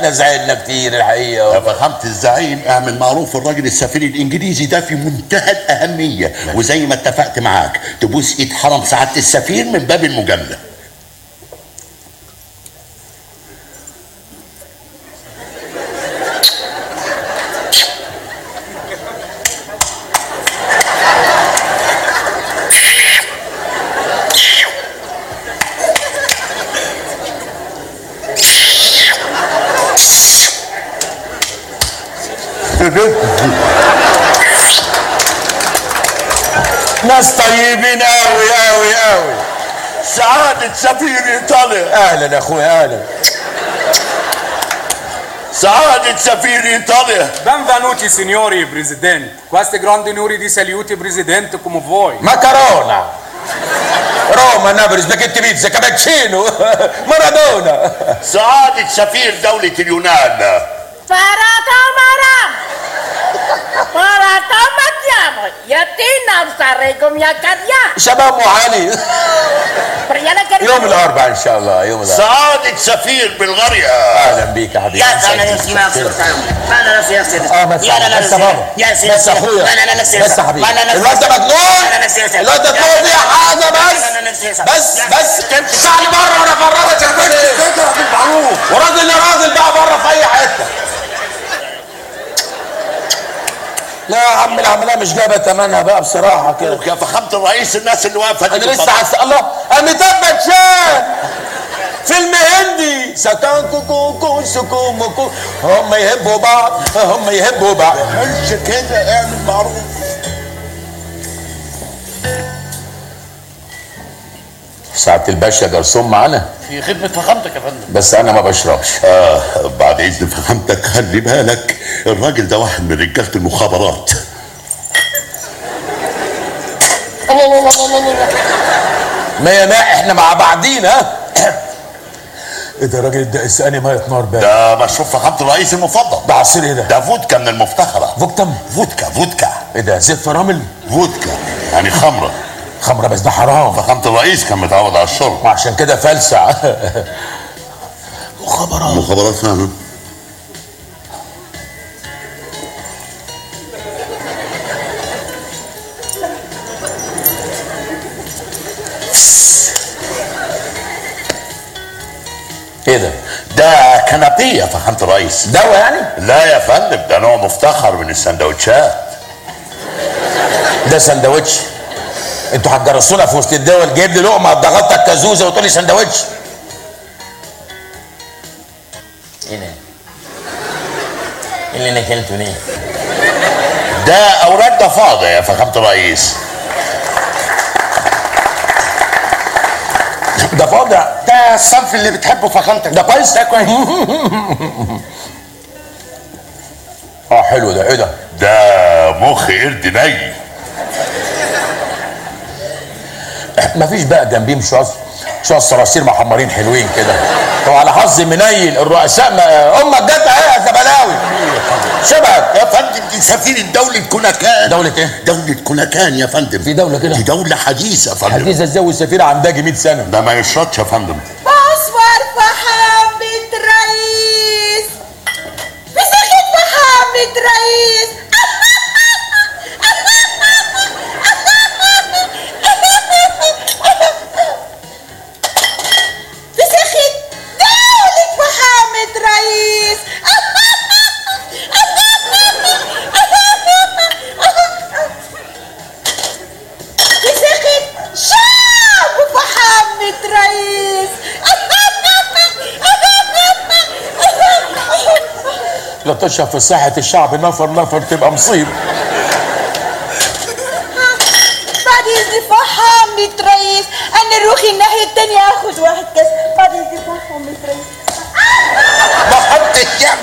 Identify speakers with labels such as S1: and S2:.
S1: احنا زعلنا كتير الحقيقه
S2: فخامة الزعيم اعمل معروف الراجل السفير الانجليزي ده في منتهى الاهميه وزي ما اتفقت معاك تبوس ايد حرم سعاده السفير من باب المجامله
S1: ناس طيبين قوي قوي قوي
S2: سعاده سفير ايطاليا
S1: اهلا يا اخويا اهلا
S2: سعاده سفير ايطاليا
S3: Benvenuti signori presidente. Queste grandi onori di saluti presidente come voi.
S1: مكرونه روما نابلس باكيت بيتزا كابتشينو مارادونا
S2: سعاده سفير دوله اليونان
S4: Paratamara! Paratamatiamo! Yatina sarego mia cadia!
S1: شباب ام علي
S4: Priana che
S1: يوم الاربعاء ان شاء الله يوم الاربعاء
S2: سعاده سفير بلغاريا
S1: اهلا بيك يا حبيبي
S5: يا سلام يا سلام ما انا نفسي يا سيدي
S1: اه بس
S5: يا لا
S1: بس يا بابا
S5: يا سيدي
S1: بس يا اخويا
S5: ما انا نفسي
S1: بس يا حبيبي
S5: ما انا نفسي
S1: الواد ده مجنون
S5: انا نفسي يا سيدي
S1: الواد ده تقول يا حاجه بس بس بس تعالي بره وانا افرجك يا اخويا وراجل يا راجل بقى بره في اي حته لا يا عم العمليه مش جايبه ثمنها بقى بصراحه كده
S2: يا فخامه الرئيس الناس اللي واقفه دي
S1: انا لسه
S2: بتطلع.
S1: عس... الله اميتاب باتشان فيلم هندي سكان كوكو كو سكو مكو هم يحبوا بعض هم يحبوا بعض
S2: مش كده اعمل معروف
S1: ساعة الباشا جرسون معانا
S6: في خدمة فخامتك يا فندم
S1: بس انا ما بشربش
S2: آه بعد اذن فخامتك خلي بالك الراجل ده واحد من رجاله المخابرات
S1: مية مية احنا مع بعضينا ها ايه ده الراجل ده اسقاني ميه نار بقى
S2: ده مشروب فخامه الرئيس المفضل
S1: ده عصير ايه ده؟
S2: ده فودكا من المفتخره
S1: فوكتم
S2: فودكا فودكا
S1: ايه ده زيت فرامل
S2: فودكا يعني خمره
S1: خمره بس ده حرام
S2: فخامه الرئيس كان متعود على الشرب
S1: وعشان كده فلسع
S2: مخابرات مخابرات فاهم
S1: ايه ده؟
S2: ده كنابيه يا فخامه الرئيس
S1: دواء يعني؟
S2: لا يا فندم ده نوع مفتخر من السندوتشات
S1: ده سندوتش انتوا هتجرسونا في وسط الدول جايب لي لقمه ضغطتك كزوزه وتقول لي سندوتش ايه ده؟ ايه اللي انا اكلته ليه؟
S2: ده اوراق ضفادع يا فخامه الرئيس
S1: ده فاضع
S6: ده الصنف اللي بتحبه فخامتك
S1: ده كويس؟ ده كويس اه حلو ده ايه ده؟
S2: ده مخ قرد ني
S1: مفيش بقى جنبيه شويه شويه صراصير محمرين حلوين كده وعلى حظ منيل الرؤساء ما امك جت اهي يا زبلاوي شبهك
S2: يا فندم دي سفير دولة كوناكان
S1: دولة ايه؟
S2: دولة كوناكان يا فندم
S1: في دولة كده؟
S2: دي دولة حديثة يا فندم
S1: حديثة ازاي والسفيرة عندها 100 سنة
S2: ده ما يشربش يا فندم
S4: Bonsoir فحامد رئيس بسخت فحامد رئيس بسخت دولة فحامد رئيس بسخت شعب فحامد رئيس
S1: لا تشرب في صحة الشعب نفر نفر تبقى مصيبة
S4: بعد اذن فحامد رئيس انا روحي الناحية التانية اخد واحد كاس بعد اذن فحامد رئيس
S2: ما حدش يعمل